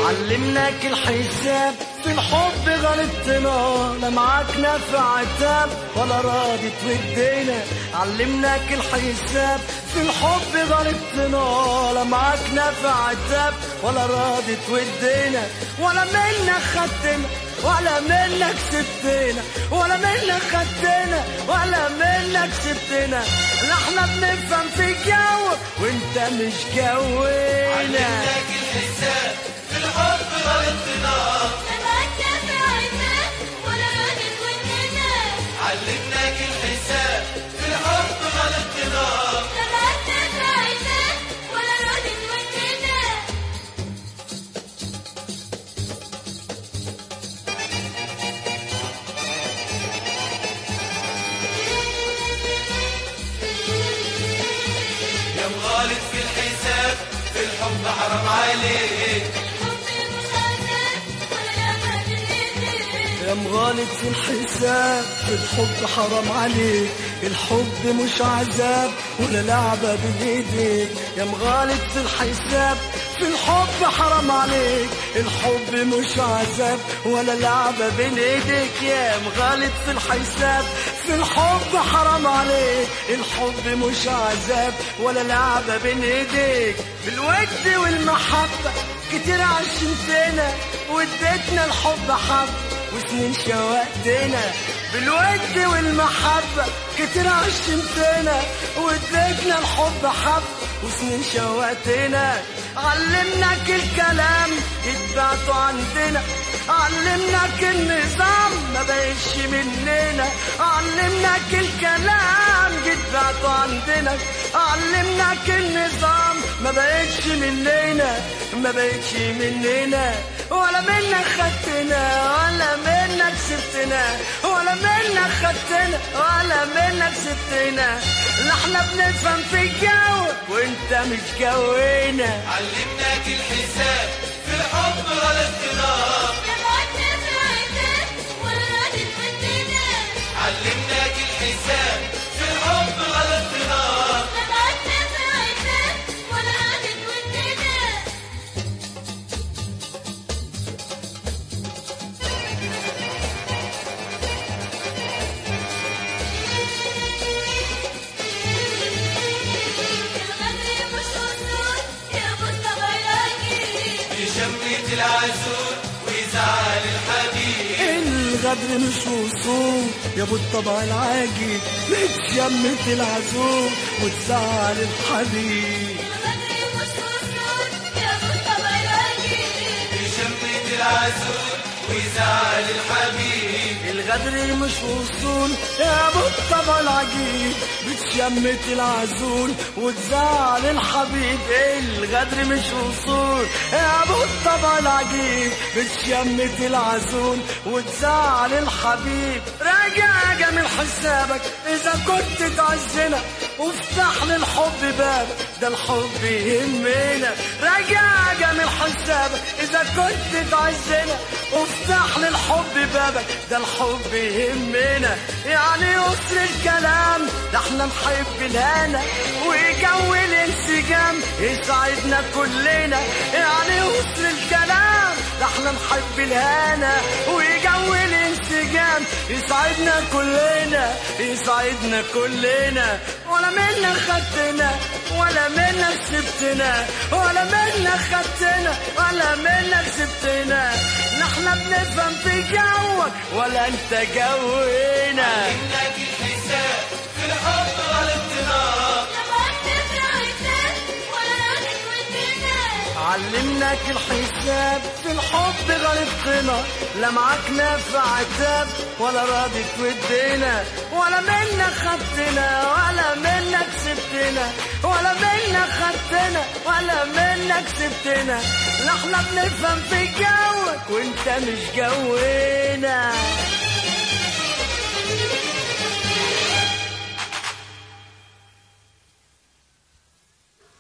علمناك الحساب في الحب غلطنا لا معاك نافع عتاب ولا راضي تودينا علمناك الحساب في الحب غلطنا لا معاك نافع عتاب ولا راضي تودينا ولا منك خدتنا ولا منك سبتنا ولا منك خدتنا ولا منك سبتنا لا احنا بنفهم في الجو وانت مش جونا علمناك الحساب في الحب غلطنا علمناك الحساب في الحب غلطنا يا مغالط في الحساب في الحب حرام عليك يا مغالط في الحساب في الحب حرام عليك الحب مش عذاب ولا لعبة بإيديك يا مغالط في الحساب في الحب حرام عليك الحب مش عذاب ولا لعبة بين ايديك يا مغالط في الحساب في الحب حرام عليك الحب مش عذاب ولا لعبة بين ايديك بالود والمحبة كتير عشمتنا واديتنا الحب حب وسنين شوقتنا بالود والمحبة كتير عشمتنا واديتنا الحب حب وسنين شوقتنا علمناك الكلام اتبعته عندنا علمناك النظام ما بقاش مننا علمناك الكلام جيت بعته عندنا علمناك النظام ما بقتش مننا ما بقتش مننا ولا منك خدتنا ولا منك سبتنا ولا منك خدتنا ولا منك سبتنا لا احنا بنفهم في الجو وانت مش جونا علمناك الحساب في الحب غلطنا علمناك الحساب في الحب غلطنا بشمية العسول ويزعل الحبيب الغدر مش وصول يا ابو الطبع العاجي بتشمت العزوم وتزعل الحبيب بشمية العسول ويزعل الحبيب الغدر مش وصول يا ابو الطبع العجيب بتشمت العزول وتزعل الحبيب الغدر مش وصول يا ابو الطبع العجيب بتشمت العزول وتزعل الحبيب راجع جميل حسابك اذا كنت تعزنا وافتح للحب بابك ده الحب يهمنا راجع جميل حسابك اذا كنت تعزنا وافتح للحب بابك ده الحب يهمنا يعني يسر الكلام ده احنا نحب الهنا وجو الانسجام يسعدنا كلنا يعني يسر الكلام ده احنا نحب الهنا وجو الانسجام يسعدنا كلنا يسعدنا كلنا ولا منا خدتنا ولا منا سبتنا ولا منا خدتنا ولا منا سبتنا نحن بنفهم في جوك ولا انت جونا علمناك الحساب في الحب غلطنا علمناك الحساب في الحب غلطنا لا معاك نافع عتاب ولا راضي تودينا ولا منك خدتنا ولا منك سبتنا ولا منك خدتنا ولا منك سبتنا لا احنا بنفهم في جوك وانت مش جونا